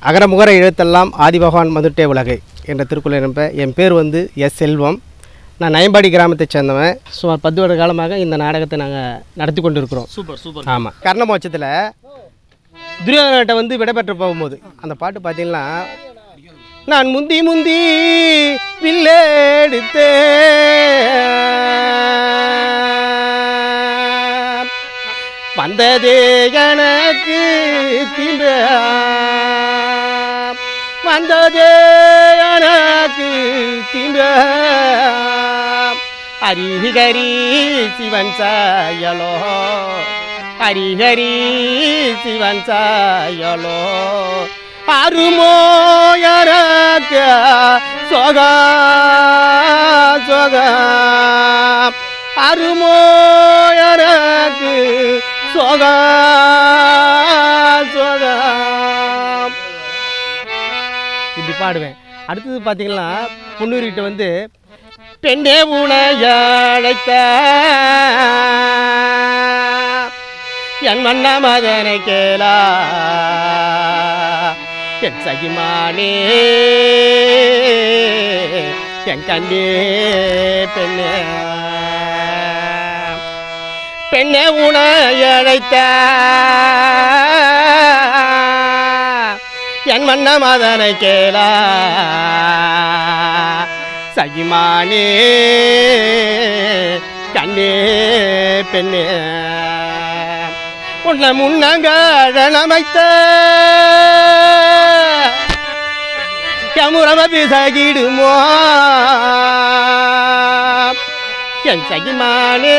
அகரமுகர எழுத்தெல்லாம் ஆதிபகவான் மதுட்டே உலகை என்ற திருக்குறள் நம்ப என் பேர் வந்து எஸ் செல்வம் நான் நயம்பாடி கிராமத்தைச் சேர்ந்தவன் சுமார் பத்து வருட காலமாக இந்த நாடகத்தை நாங்கள் நடத்தி கொண்டு இருக்கிறோம் சூப்பர் சூப்பர் ஆமாம் கர்ணமோட்சத்தில் துரியோதனட்ட வந்து விடைபெற்று போகும்போது அந்த பாட்டு பார்த்தீங்கன்னா நான் முந்தி முந்தி வில்லேடுத்தேன் வந்ததே எனக்கு திம்ப வந்ததே எனக்கு திம்ப ஹரிஹரி சிவன் சாயலோ ஹரிஹரி சிவன் சாயலோ அருமோயரக்க சொகா சொகா அருமோயரக்கு சொகா சொகா இப்படி பாடுவேன் அடுத்தது பார்த்தீங்கன்னா பொண்ணூர்கிட்ட வந்து பெண்ணே உனைய அழைத்த என் மன்ன மதனை கேளா என் சகிமானே என் கண்ணே பெண்ணே பெண்ணே உனைய அழைத்த என் மன்ன மதனை கேளா சகிமானே கண்ணே பெண்ணே உன்னை முன்னங்கழமைத்த யமுரம பிசகிடுமோ என் சகிமானே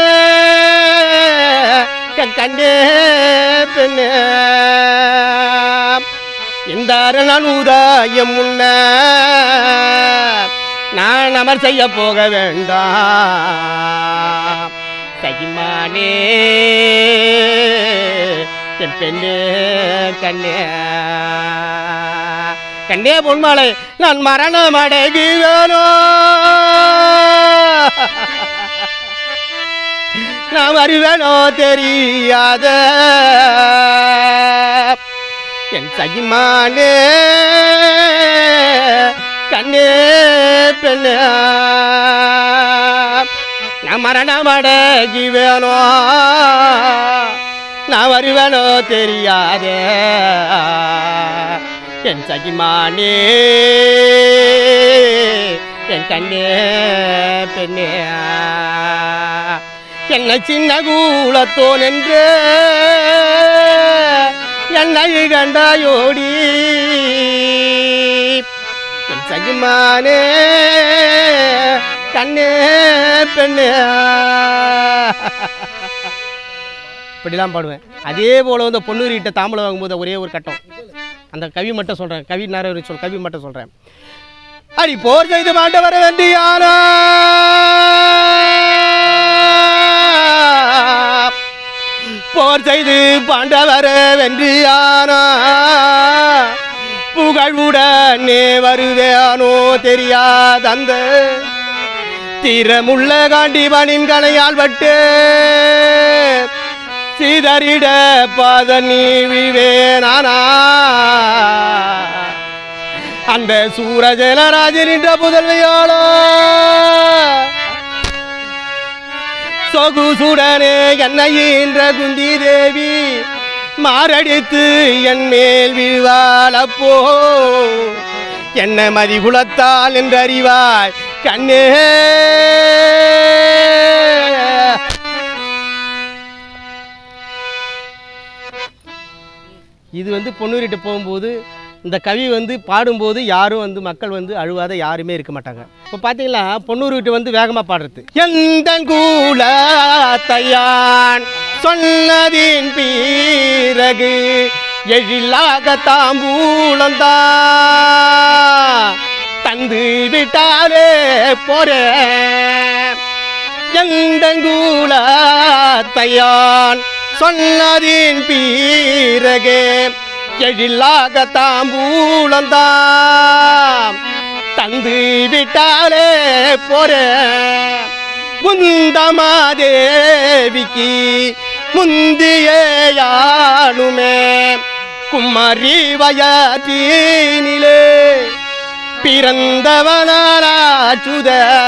என் கண்ணே பெண்ணே இந்த நான் உதாயம் முன்ன நான் அமர் செய்ய போக வேண்டாம் சகிமானே என் பெண்ணே கண்ணே கண்ணே பொன்மாலை நான் மரணம் அடைகிறேனோ நான் வருவேனோ தெரியாத என் சகிமானே கண்ணே பெண்ணே நான் மரணம் அடகி வேணோ நான் வருவேனோ தெரியாதே என் சகிமானே என் கண்ணே பெண்ணே என்ன சின்ன கூலத்தோன் என்று என்னை கண்டாயோடி என் சகிமானே கண்ணே பெண்ணே இப்படிலாம் பாடுவேன் அதே போல் வந்து பொண்ணூரிட்ட தாம்பளம் வாங்கும்போது ஒரே ஒரு கட்டம் அந்த கவி மட்டும் சொல்கிறேன் கவி நேரம் சொல் கவி மட்டும் சொல்கிறேன் அடி போர் செய்து மாண்ட வர வேண்டியானா போர் செய்து பாண்டவர வென்றியானா புகழ்வுடனே வருவேனோ தெரியாதந்த தீரமுள்ள காண்டிபனின் கலையால் வட்டு சிதறிட பாத நீ விவேனானா அந்த சூரஜலராஜன் என்ற புதல்வியாளோ சொகுசுடனே என்னை என்ற குந்தி தேவி மாரடித்து என் மேல் வீழ்வாளப்போ என்ன மதிகுலத்தால் என்று அறிவாய் கண்ணே இது வந்து பொண்ணூரிட்டு போகும்போது இந்த கவி வந்து பாடும்போது யாரும் வந்து மக்கள் வந்து அழுவாத யாருமே இருக்க மாட்டாங்க இப்போ பார்த்தீங்கன்னா பொண்ணூர் வீட்டு வந்து வேகமாக பாடுறது எந்த கூல தையான் சொன்னதின் பிறகு எழிலாக தாம்பூலந்தா தந்து விட்டாலே போறேன் எந்தங்கூல தையான் சொன்னதின் பீரகே எழிலாக தாம்பூலந்தாம் தந்து விட்டாலே போற குந்தமாதேவிக்கு முந்திய யானுமே குமரி வயத்தினிலே பிறந்தவனாச்சுத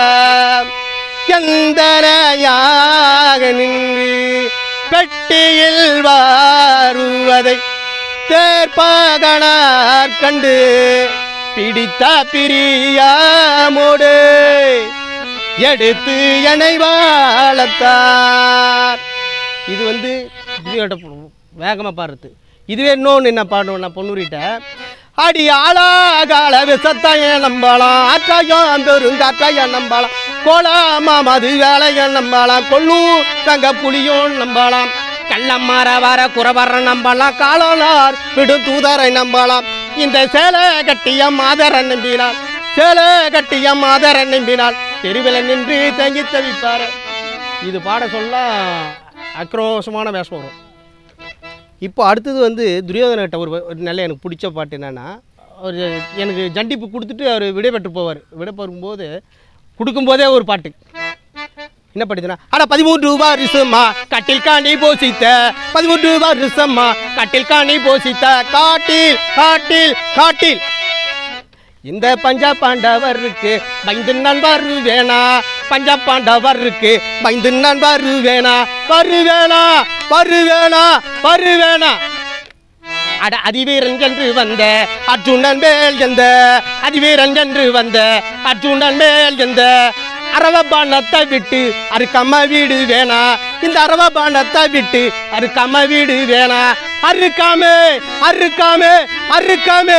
எந்தனையாக நின்று பெட்டியில் வாருவதை தேர்ப்பகனார் கண்டு பிடித்த பிரியாமோடு எடுத்து என்னை வாழத்தார் இது வந்து இதுவோட வேகமாக பாடுறது இதுவே இன்னொன்று என்ன பாடணும் நான் பொண்ணுரிட்ட அடி ஆளாகால விசத்தைய நம்பலாம் ஆற்றாயம் பெருங்காற்றாய நம்பலாம் கோலாமா மது வேலைய நம்பலாம் கொள்ளும் தங்க புளியும் நம்பலாம் கள்ளம்மார வர குறவர நம்பலாம் காலோலார் விடும் தூதரை நம்பலாம் இந்த சேலை கட்டிய மாதரை நம்பினார் சேலை கட்டிய மாதரை நம்பினார் தெருவில் நின்று தங்கி தவிப்பார் இது பாட சொல்ல ஆக்ரோஷமான வேஷம் வரும் இப்போ அடுத்தது வந்து துரியோதனகிட்ட ஒரு ஒரு நல்ல எனக்கு பிடிச்ச பாட்டு என்னென்னா ஒரு எனக்கு ஜண்டிப்பு கொடுத்துட்டு அவர் விடைபெற்று போவார் விடைபெறும்போது கொடுக்கும்போதே ஒரு பாட்டு என்ன படித்தனா அட பதிமூன்று ரூபா ரிசம்மா கட்டில் காணி போசித்த பதிமூன்று ரூபா ரிசம்மா கட்டில் காணி போசித்த காட்டில் காட்டில் காட்டில் இந்த பஞ்ச பாண்டவருக்கு பயந்து நான் வருவேனா பஞ்ச பாண்டவருக்கு பயந்து நான் வருவேனா வருவேனா வருவேனா வருவேனா அட அதிவீரன் என்று வந்த அர்ஜுனன் மேல் எந்த அதிவீரன் என்று வந்த அர்ஜுனன் மேல் எந்த அரவ பானத்தை விட்டு அறுக்கம்ம வீடு வேணா இந்த அரவ பானத்தை விட்டு அறுக்கம்ம வீடு வேணா அறுக்காமே அறுக்காமே அறுக்காமே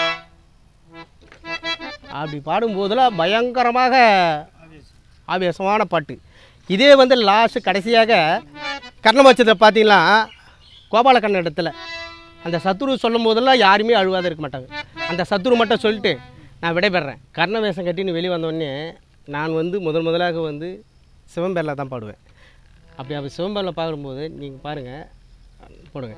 அப்படி பாடும்போதெல்லாம் பயங்கரமாக ஆவேசமான பாட்டு இதே வந்து லாஸ்ட் கடைசியாக கர்ணபட்சத்தில் பார்த்தீங்கன்னா கோபாலக்கண்ணன் இடத்துல அந்த சத்துரு சொல்லும் போதெல்லாம் யாருமே அழுவாத இருக்க மாட்டாங்க அந்த சத்துரு மட்டும் சொல்லிட்டு நான் விடைபெறேன் கர்ண வேஷம் கட்டின்னு வெளியே வந்தோடனே நான் வந்து முதல் முதலாக வந்து சிவம்பேரில் தான் பாடுவேன் அப்படி அப்படி சிவம்பேரில் பாடும்போது நீங்கள் பாருங்கள் போடுங்க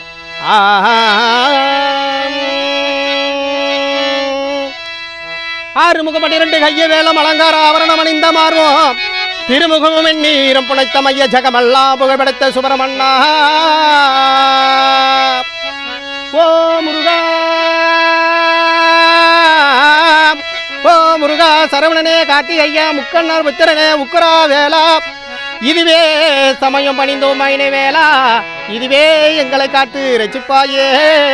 ஆறு முகம் பன்னிரண்டு கைய வேலம் அலங்கார ஆவரணம் அணிந்த மாறுவோம் திருமுகமும் எண்ணீரம் புனைத்த மைய ஜகமெல்லாம் புகழ்படைத்த சுப்பிரமண்ணா ஓ முருகா ஓ முருகா சரவணனே கார்த்திகையா முக்கண்ணர் புத்திரனே உக்குரா வேலா இதுவே சமயம் பணிந்தோம் மைனை வேலா இதுவே எங்களை காத்து ரசிப்பாயே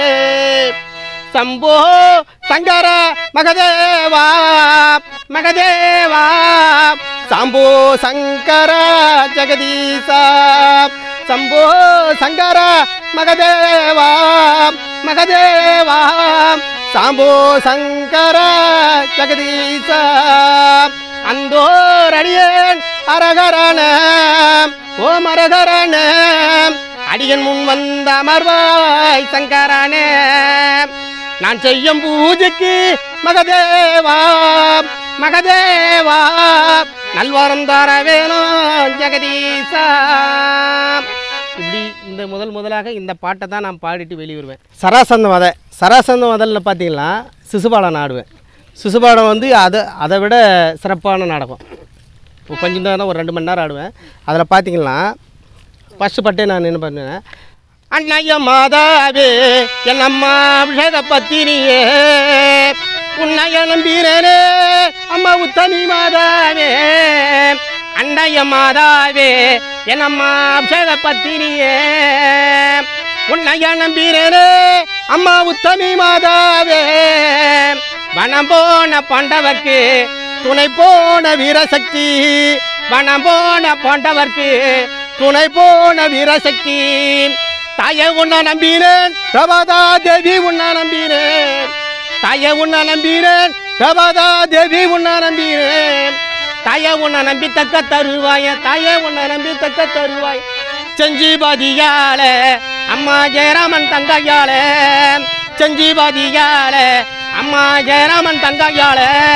சம்போ சங்கர மகதேவா மகதேவா சம்போ சங்கர ஜெகதீசா சம்போ சங்கர மகதேவா மகதேவா சாம்போ சங்கர ஜெகதீசா அந்தோர் அடியேன் அரகரண ஓம் அரகரண அடியன் முன் வந்த அமர்வாய் சங்கரானே நான் செய்யும் பூஜைக்கு மகதேவா மகதேவா நல்வரம் தர வேணும் ஜெகதீசா இப்படி இந்த முதல் முதலாக இந்த பாட்டை தான் நான் பாடிட்டு வெளியே வருவேன் சராசந்த வதை சராசந்த வதலில் பார்த்தீங்கன்னா சிசுபாலம் ஆடுவேன் சிசுபாலம் வந்து அதை அதை விட சிறப்பான நாடகம் இப்போ கொஞ்சம் நேரம் ஒரு ரெண்டு மணி நேரம் ஆடுவேன் அதில் பார்த்தீங்கன்னா ஃபஸ்ட்டு பட்டே நான் என்ன பண்ணேன் அண்ணைய மாதாவே என் அம்மா அபிஷேக பத்தினியே உன்னைய நம்பீரனே அம்மா உத்தமி மாதாவே அண்ணைய மாதாவே என் அம்மா அபிஷேக பத்தினியே உன்னைய நம்பீரனே அம்மா உத்தமி மாதாவே வனம் போன பாண்டவர்க்கு துணை போன வீரசக்தி வனம் போன பாண்டவர்க்கு துணை போன வீரசக்தி தாய உன்னை நம்பினேன் பிரபாதா தேவி உன்னை நம்பினேன் தாய உன்னை நம்பினேன் பிரபாதா தேவி உன்னை நம்பினேன் தாய உன்னை நம்பி தக்க தருவாய தாய உன்னை நம்பி தக்க தருவாய் செஞ்சிபாதியால அம்மா ஜெயராமன் தங்கையால செஞ்சிபாதியால அம்மா ஜெயராமன் தங்கையால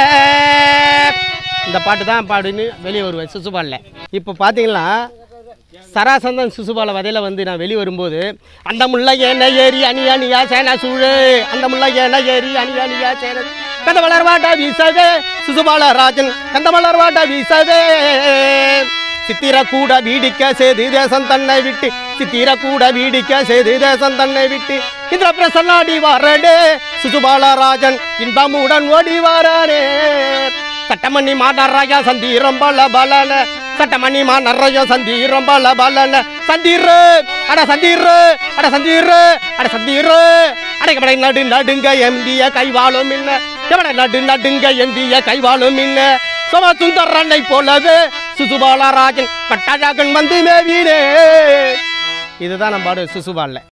இந்த பாட்டு தான் பாடுன்னு வெளியே வருவேன் சிசுபாலில் இப்போ பார்த்தீங்கன்னா சராசந்தன் சிசுபால வதையில் வந்து நான் வெளியே வரும்போது அந்த முல்லை ஏன ஏறி அணி அணியா சேனா சூழு அந்த முல்லை ஏன ஏறி அணி அணியா சேன கந்த வளர்வாட்டா வீசவே சிசுபால ராஜன் கந்த வளர்வாட்டா வீசவே சித்திர கூட வீடிக்க சேது தேசம் தன்னை விட்டு சித்திர கூட வீடிக்க சேது தேசம் தன்னை விட்டு இந்திர பிரசன்னாடி வாரனே சுசுபாலராஜன் இன்பமுடன் ஓடி வாரானே சட்டமணி மாநரையா சந்தீரம் பல பலன சட்டமணி மாநரையா சந்தீரம் பல பலன சந்தீரு அட சந்தீரு அட சந்தீரு அட சந்தீரு அடைக்கப்படை நடு நடுங்க எந்திய கைவாளும் இல்ல எவட நடு நடுங்க எந்திய கைவாளும் இல்ல சம சுந்தரனை போலவே சுசுபாலராஜன் கட்டழகன் வந்து மேவீனே இதுதான் நம்ம பாடு சுசுபாலில்